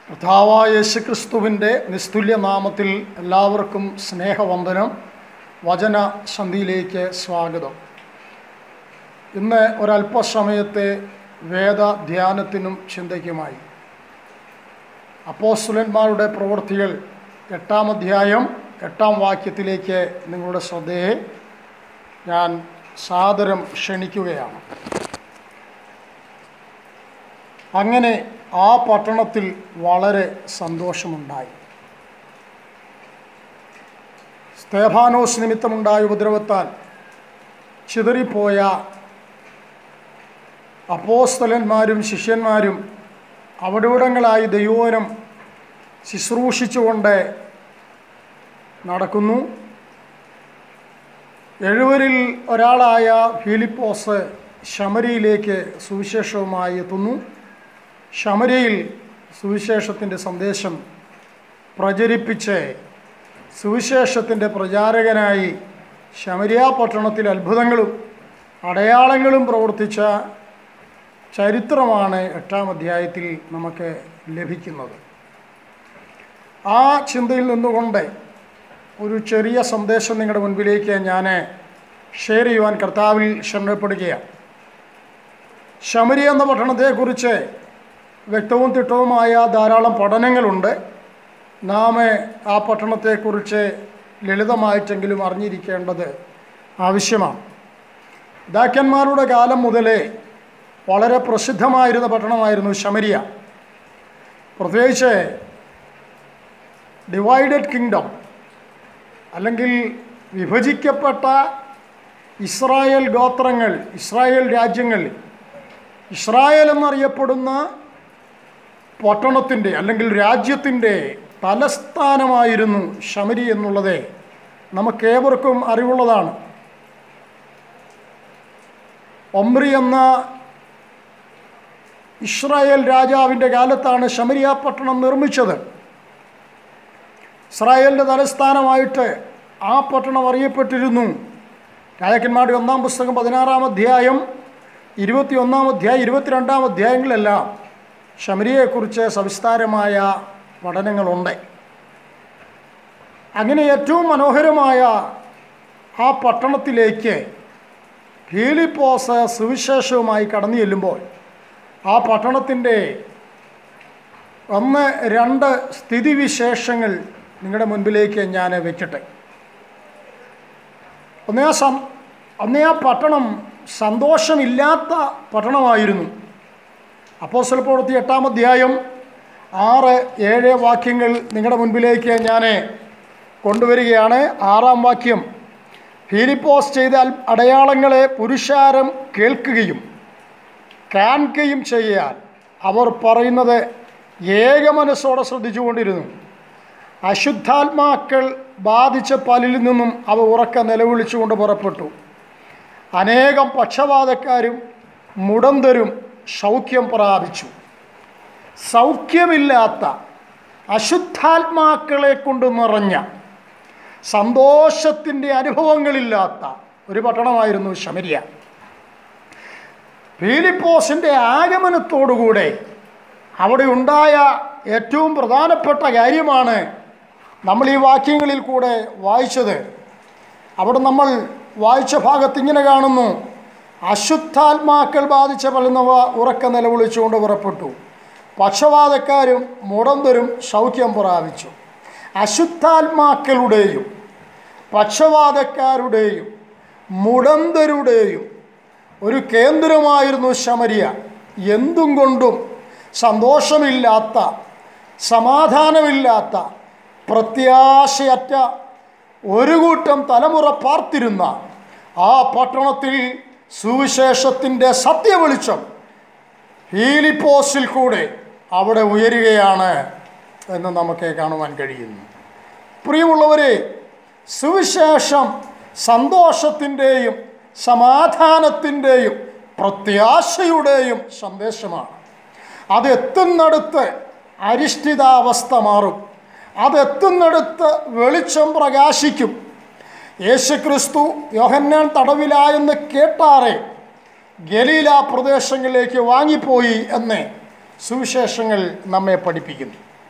കർത്താവായ യേശുക്രിസ്തുവിൻ്റെ നിസ്തുല്യ നാമത്തിൽ എല്ലാവർക്കും സ്നേഹവന്ദനം വചന സന്ധിയിലേക്ക് സ്വാഗതം ഇന്ന് ഒരല്പസമയത്തെ വേദ ധ്യാനത്തിനും ചിന്തയ്ക്കുമായി അപ്പോസ്തുലന്മാരുടെ പ്രവൃത്തികൾ എട്ടാം അധ്യായം എട്ടാം വാക്യത്തിലേക്ക് നിങ്ങളുടെ ശ്രദ്ധയെ ഞാൻ സാദരം ക്ഷണിക്കുകയാണ് അങ്ങനെ ആ പട്ടണത്തിൽ വളരെ സന്തോഷമുണ്ടായി സ്തേഫാനോസ് നിമിത്തമുണ്ടായ ഉപദ്രവത്താൽ ചിതറിപ്പോയ അപ്പോസ്തലന്മാരും ശിഷ്യന്മാരും അവിടവിടങ്ങളായി ദൈവോനം ശുശ്രൂഷിച്ചുകൊണ്ട് നടക്കുന്നു എഴുവരിൽ ഒരാളായ ഫിലിപ്പോസ് ശമരിയിലേക്ക് സുവിശേഷവുമായി എത്തുന്നു ശമരിയിൽ സുവിശേഷത്തിൻ്റെ സന്ദേശം പ്രചരിപ്പിച്ച് സുവിശേഷത്തിൻ്റെ പ്രചാരകനായി ശമരിയ പട്ടണത്തിൽ അത്ഭുതങ്ങളും അടയാളങ്ങളും പ്രവർത്തിച്ച ചരിത്രമാണ് എട്ടാം അധ്യായത്തിൽ നമുക്ക് ലഭിക്കുന്നത് ആ ചിന്തയിൽ നിന്നുകൊണ്ട് ഒരു ചെറിയ സന്ദേശം നിങ്ങളുടെ മുൻപിലേക്ക് ഞാൻ ഷെയർ ചെയ്യുവാൻ കർത്താവിൽ ശരണപ്പെടുകയാണ് ശമരി എന്ന പട്ടണത്തെക്കുറിച്ച് വ്യക്തവും തിട്ടവുമായ ധാരാളം പഠനങ്ങളുണ്ട് നാം ആ പട്ടണത്തെക്കുറിച്ച് ലളിതമായിട്ടെങ്കിലും അറിഞ്ഞിരിക്കേണ്ടത് ആവശ്യമാണ് ദാക്കന്മാരുടെ കാലം മുതലേ വളരെ പ്രസിദ്ധമായിരുന്ന പട്ടണമായിരുന്നു ശമരിയ പ്രത്യേകിച്ച് ഡിവൈഡഡ് കിങ്ഡം അല്ലെങ്കിൽ വിഭജിക്കപ്പെട്ട ഇസ്രായേൽ ഗോത്രങ്ങൾ ഇസ്രായേൽ രാജ്യങ്ങൾ ഇസ്രായേൽ എന്നറിയപ്പെടുന്ന പട്ടണത്തിൻ്റെ അല്ലെങ്കിൽ രാജ്യത്തിൻ്റെ തലസ്ഥാനമായിരുന്നു ശമരി എന്നുള്ളത് നമുക്കേവർക്കും അറിവുള്ളതാണ് ഒമ്രി എന്ന ഇസ്രായേൽ രാജാവിൻ്റെ കാലത്താണ് ശമരിയ പട്ടണം നിർമ്മിച്ചത് ഇസ്രായേലിൻ്റെ തലസ്ഥാനമായിട്ട് ആ പട്ടണം അറിയപ്പെട്ടിരുന്നു രാജാക്കന്മാരുടെ ഒന്നാം പുസ്തകം പതിനാറാം അധ്യായം ഇരുപത്തി ഒന്നാം അധ്യായം ഇരുപത്തിരണ്ടാം അധ്യായങ്ങളിലെല്ലാം ശമരിയെക്കുറിച്ച് സവിസ്താരമായ പഠനങ്ങളുണ്ട് അങ്ങനെ ഏറ്റവും മനോഹരമായ ആ പട്ടണത്തിലേക്ക് ഫീലിപ്പോസ് സുവിശേഷവുമായി കടന്നു ചെല്ലുമ്പോൾ ആ പട്ടണത്തിൻ്റെ ഒന്ന് രണ്ട് സ്ഥിതിവിശേഷങ്ങൾ നിങ്ങളുടെ മുൻപിലേക്ക് ഞാൻ വെക്കട്ടെ ഒന്നേ ആ സം ഒന്നേ ആ പട്ടണം സന്തോഷമില്ലാത്ത പട്ടണമായിരുന്നു അപ്പോൾ പ്രവൃത്തി എട്ടാം അധ്യായം ആറ് ഏഴ് വാക്യങ്ങൾ നിങ്ങളുടെ മുൻപിലേക്ക് ഞാൻ കൊണ്ടുവരികയാണ് ആറാം വാക്യം ഫിലിപ്പോസ് ചെയ്ത അൽ- അടയാളങ്ങളെ പുരുഷാരം കേൾക്കുകയും കാൺകയും ചെയ്യാൻ അവർ പറയുന്നത് ഏകമനസ്സോടെ ശ്രദ്ധിച്ചുകൊണ്ടിരുന്നു അശുദ്ധാത്മാക്കൾ ബാധിച്ച പലിൽ നിന്നും അവ ഉറക്ക നിലവിളിച്ചുകൊണ്ട് പുറപ്പെട്ടു അനേകം പക്ഷപാതക്കാരും മുടന്തരും സൗഖ്യം പ്രാപിച്ചു സൗഖ്യമില്ലാത്ത അശുദ്ധാത്മാക്കളെ കൊണ്ട് നിറഞ്ഞ സന്തോഷത്തിൻ്റെ അനുഭവങ്ങളില്ലാത്ത ഒരു പട്ടണമായിരുന്നു ശമരിയ ഫിലിപ്പോസിൻ്റെ ആഗമനത്തോടുകൂടെ അവിടെ ഉണ്ടായ ഏറ്റവും പ്രധാനപ്പെട്ട കാര്യമാണ് നമ്മൾ ഈ വാക്യങ്ങളിൽ കൂടെ വായിച്ചത് അവിടെ നമ്മൾ വായിച്ച ഭാഗത്ത് ഇങ്ങനെ കാണുന്നു അശുദ്ധാത്മാക്കൾ ബാധിച്ച പലുന്നവ ഉറക്ക നിലവിളിച്ചുകൊണ്ട് പുറപ്പെട്ടു പക്ഷപാതക്കാരും മുടന്തരും സൗഖ്യം പ്രാപിച്ചു അശുദ്ധാത്മാക്കളുടെയും പക്ഷപാതക്കാരുടെയും മുടന്തരുടെയും ഒരു കേന്ദ്രമായിരുന്നു ശമരിയ എന്തും കൊണ്ടും സന്തോഷമില്ലാത്ത സമാധാനമില്ലാത്ത പ്രത്യാശയറ്റ ഒരു കൂട്ടം തലമുറ പാർത്തിരുന്ന ആ പട്ടണത്തിൽ സുവിശേഷത്തിൻ്റെ സത്യവെളിച്ചം ഹീലിപ്പോസിൽ കൂടെ അവിടെ ഉയരുകയാണ് എന്ന് നമുക്ക് കാണുവാൻ കഴിയുന്നു പ്രിയമുള്ളവരെ സുവിശേഷം സന്തോഷത്തിൻ്റെയും സമാധാനത്തിൻ്റെയും പ്രത്യാശയുടെയും സന്ദേശമാണ് അതെത്തുന്നിടത്ത് അരിഷ്ഠിതാവസ്ഥ മാറും അതെത്തുന്നിടത്ത് വെളിച്ചം പ്രകാശിക്കും യേശുക്രിസ്തു യോഹന്നാൻ തടവിലായെന്ന് കേട്ടാറെ ഗലീല പ്രദേശങ്ങളിലേക്ക് വാങ്ങിപ്പോയി എന്ന് സുവിശേഷങ്ങൾ നമ്മെ പഠിപ്പിക്കുന്നു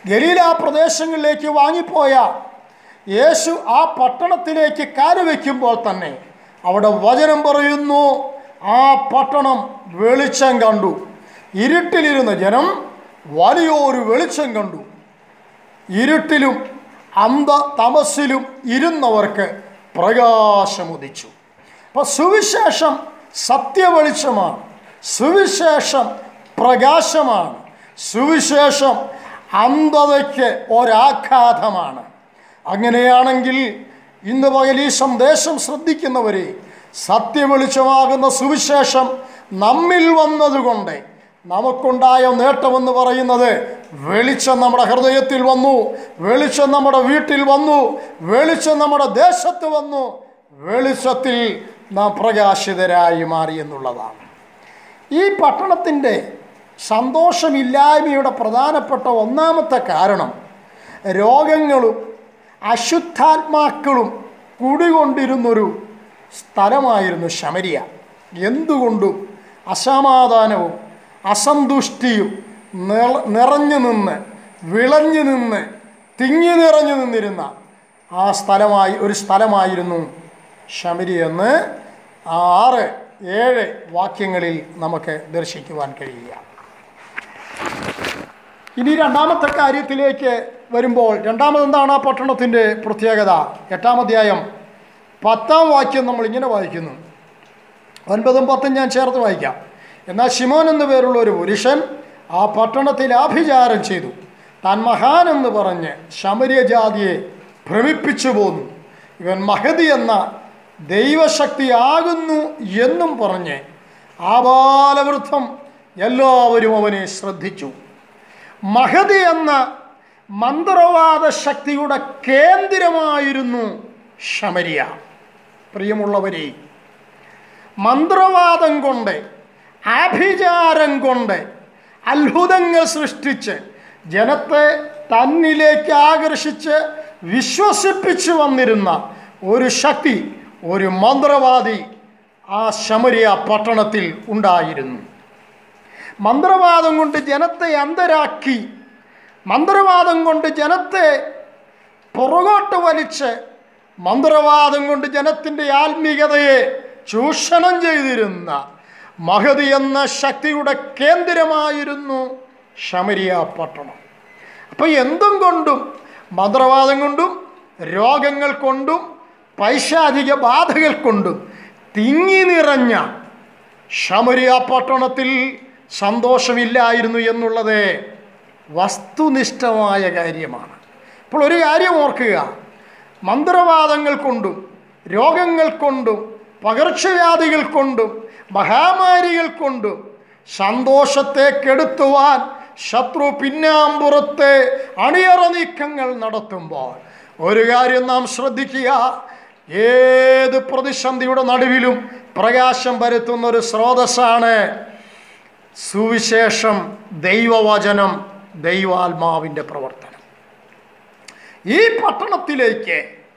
ഗലീല പ്രദേശങ്ങളിലേക്ക് വാങ്ങിപ്പോയ യേശു ആ പട്ടണത്തിലേക്ക് കാലുവെക്കുമ്പോൾ തന്നെ അവിടെ വചനം പറയുന്നു ആ പട്ടണം വെളിച്ചം കണ്ടു ഇരുട്ടിലിരുന്ന ജനം വലിയൊരു വെളിച്ചം കണ്ടു ഇരുട്ടിലും അന്ധ തമസിലും ഇരുന്നവർക്ക് പ്രകാശമുദിച്ചു അപ്പോൾ സുവിശേഷം സത്യവെളിച്ചമാണ് സുവിശേഷം പ്രകാശമാണ് സുവിശേഷം അന്ധതയ്ക്ക് ഒരാഘാതമാണ് അങ്ങനെയാണെങ്കിൽ ഇന്ന് പകൽ ഈ സന്ദേശം ശ്രദ്ധിക്കുന്നവരെ സത്യവെളിച്ചമാകുന്ന സുവിശേഷം നമ്മിൽ വന്നതുകൊണ്ട് നമുക്കുണ്ടായ നേട്ടമെന്ന് പറയുന്നത് വെളിച്ചം നമ്മുടെ ഹൃദയത്തിൽ വന്നു വെളിച്ചം നമ്മുടെ വീട്ടിൽ വന്നു വെളിച്ചം നമ്മുടെ ദേശത്ത് വന്നു വെളിച്ചത്തിൽ നാം പ്രകാശിതരായി മാറി എന്നുള്ളതാണ് ഈ പട്ടണത്തിൻ്റെ സന്തോഷമില്ലായ്മയുടെ പ്രധാനപ്പെട്ട ഒന്നാമത്തെ കാരണം രോഗങ്ങളും അശുദ്ധാത്മാക്കളും കുടികൊണ്ടിരുന്നൊരു സ്ഥലമായിരുന്നു ശമരിയ എന്തുകൊണ്ടും അസമാധാനവും അസന്തുഷ്ടിയും നിറ- നിറഞ്ഞു നിന്ന് വിളഞ്ഞു നിന്ന് തിങ്ങി നിറഞ്ഞു നിന്നിരുന്ന ആ സ്ഥലമായി ഒരു സ്ഥലമായിരുന്നു ശമരി എന്ന് ആറ് ഏഴ് വാക്യങ്ങളിൽ നമുക്ക് ദർശിക്കുവാൻ കഴിയുക ഇനി രണ്ടാമത്തെ കാര്യത്തിലേക്ക് വരുമ്പോൾ രണ്ടാമതെന്താണ് ആ പട്ടണത്തിൻ്റെ പ്രത്യേകത എട്ടാം അധ്യായം പത്താം വാക്യം നമ്മൾ ഇങ്ങനെ വായിക്കുന്നു ഒൻപതും പത്തും ഞാൻ ചേർത്ത് വായിക്കാം എന്നാൽ ശിമോൻ എന്നു പേരുള്ള ഒരു പുരുഷൻ ആ പട്ടണത്തിൽ ആഭിചാരം ചെയ്തു താൻ മഹാൻ എന്ന് പറഞ്ഞ് ശമരിയ ജാതിയെ ഭ്രമിപ്പിച്ചു പോന്നു ഇവൻ മഹതി എന്ന ദൈവശക്തിയാകുന്നു എന്നും പറഞ്ഞ് ആബാലവൃദ്ധം എല്ലാവരും അവനെ ശ്രദ്ധിച്ചു മഹതി എന്ന മന്ത്രവാദ ശക്തിയുടെ കേന്ദ്രമായിരുന്നു ശമരിയ പ്രിയമുള്ളവരെ മന്ത്രവാദം കൊണ്ട് ആഭിചാരം കൊണ്ട് അത്ഭുതങ്ങൾ സൃഷ്ടിച്ച് ജനത്തെ തന്നിലേക്ക് ആകർഷിച്ച് വിശ്വസിപ്പിച്ചു വന്നിരുന്ന ഒരു ശക്തി ഒരു മന്ത്രവാദി ആ ശമരിയ പട്ടണത്തിൽ ഉണ്ടായിരുന്നു മന്ത്രവാദം കൊണ്ട് ജനത്തെ അന്തരാക്കി മന്ത്രവാദം കൊണ്ട് ജനത്തെ പുറകോട്ട് വലിച്ച് മന്ത്രവാദം കൊണ്ട് ജനത്തിൻ്റെ ആത്മീയതയെ ചൂഷണം ചെയ്തിരുന്ന മഹതി എന്ന ശക്തിയുടെ കേന്ദ്രമായിരുന്നു ശമരിയ പട്ടണം അപ്പോൾ എന്തും കൊണ്ടും മന്ത്രവാദം കൊണ്ടും രോഗങ്ങൾ കൊണ്ടും പൈശാചിക ബാധകൾ കൊണ്ടും തിങ്ങി നിറഞ്ഞ ശമരിയ പട്ടണത്തിൽ സന്തോഷമില്ലായിരുന്നു എന്നുള്ളത് വസ്തുനിഷ്ഠമായ കാര്യമാണ് അപ്പോൾ ഒരു കാര്യം ഓർക്കുക മന്ത്രവാദങ്ങൾ കൊണ്ടും രോഗങ്ങൾ കൊണ്ടും പകർച്ചവ്യാധികൾ കൊണ്ടും മഹാമാരികൾ കൊണ്ടും സന്തോഷത്തെ കെടുത്തുവാൻ ശത്രു പിന്നാമ്പുറത്തെ അണിയറ നീക്കങ്ങൾ നടത്തുമ്പോൾ ഒരു കാര്യം നാം ശ്രദ്ധിക്കുക ഏത് പ്രതിസന്ധിയുടെ നടുവിലും പ്രകാശം പരത്തുന്ന ഒരു സ്രോതസ്സാണ് സുവിശേഷം ദൈവവചനം ദൈവാത്മാവിൻ്റെ പ്രവർത്തനം ഈ പട്ടണത്തിലേക്ക്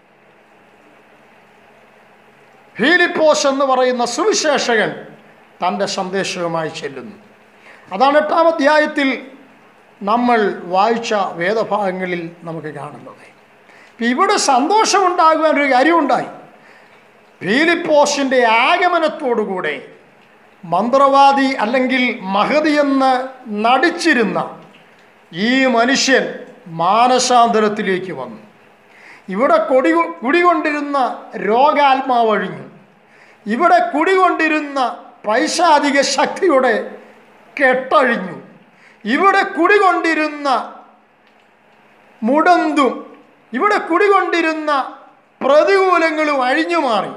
ഫീലിപ്പോസ് എന്ന് പറയുന്ന സുവിശേഷകൻ തൻ്റെ സന്ദേശവുമായി ചെല്ലുന്നു അതാണ് എട്ടാം അധ്യായത്തിൽ നമ്മൾ വായിച്ച വേദഭാഗങ്ങളിൽ നമുക്ക് കാണുന്നത് ഇപ്പം ഇവിടെ സന്തോഷമുണ്ടാകുവാൻ ഒരു കാര്യമുണ്ടായി ഫീലിപ്പോസിൻ്റെ ആഗമനത്തോടുകൂടെ മന്ത്രവാദി അല്ലെങ്കിൽ മഹതി എന്ന് നടിച്ചിരുന്ന ഈ മനുഷ്യൻ മാനസാന്തരത്തിലേക്ക് വന്നു ഇവിടെ കൊടി കുടികൊണ്ടിരുന്ന രോഗാത്മാവഴിഞ്ഞു ഇവിടെ കുടികൊണ്ടിരുന്ന പൈശാചിക ശക്തിയുടെ കെട്ടഴിഞ്ഞു ഇവിടെ കുടികൊണ്ടിരുന്ന മുടന്തും ഇവിടെ കുടികൊണ്ടിരുന്ന പ്രതികൂലങ്ങളും അഴിഞ്ഞു മാറി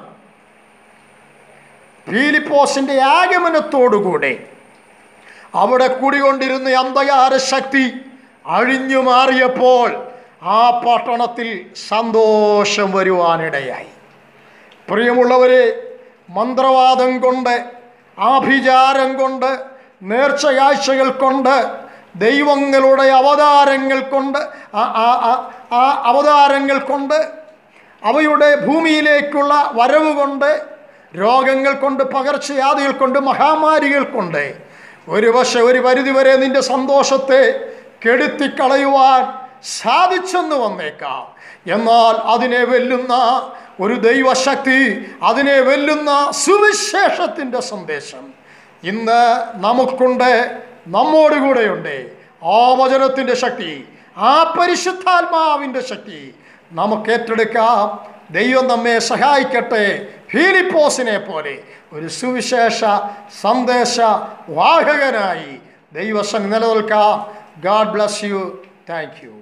ഫീലിപ്പോസിൻ്റെ ആഗമനത്തോടുകൂടെ അവിടെ കുടികൊണ്ടിരുന്ന അന്ധകാര ശക്തി അഴിഞ്ഞു മാറിയപ്പോൾ ആ പട്ടണത്തിൽ സന്തോഷം വരുവാനിടയായി പ്രിയമുള്ളവരെ മന്ത്രവാദം കൊണ്ട് ആഭിചാരം കൊണ്ട് നേർച്ചയാഴ്ചകൾ കൊണ്ട് ദൈവങ്ങളുടെ അവതാരങ്ങൾ കൊണ്ട് ആ- ആ- ആ- ആ അവതാരങ്ങൾ കൊണ്ട് അവയുടെ ഭൂമിയിലേക്കുള്ള വരവ് കൊണ്ട് രോഗങ്ങൾ കൊണ്ട് പകർച്ചവ്യാധികൾ കൊണ്ട് മഹാമാരികൾ കൊണ്ട് ഒരു പക്ഷെ ഒരു പരിധിവരെ നിന്റെ സന്തോഷത്തെ കെടുത്തിക്കളയുവാൻ സാധിച്ചെന്ന് വന്നേക്കാം എന്നാൽ അതിനെ വെല്ലുന്ന ഒരു ദൈവശക്തി അതിനെ വെല്ലുന്ന സുവിശേഷത്തിൻ്റെ സന്ദേശം ഇന്ന് നമുക്കുണ്ട് നമ്മോടുകൂടെയുണ്ട് ആ വചനത്തിൻ്റെ ശക്തി ആ പരിശുദ്ധാത്മാവിൻ്റെ ശക്തി നമുക്ക് ഏറ്റെടുക്കാം ദൈവം നമ്മെ സഹായിക്കട്ടെ ഫീലിപ്പോസിനെ പോലെ ഒരു സുവിശേഷ സന്ദേശ വാഹകനായി ദൈവസം നിലനിൽക്കാം God bless you thank U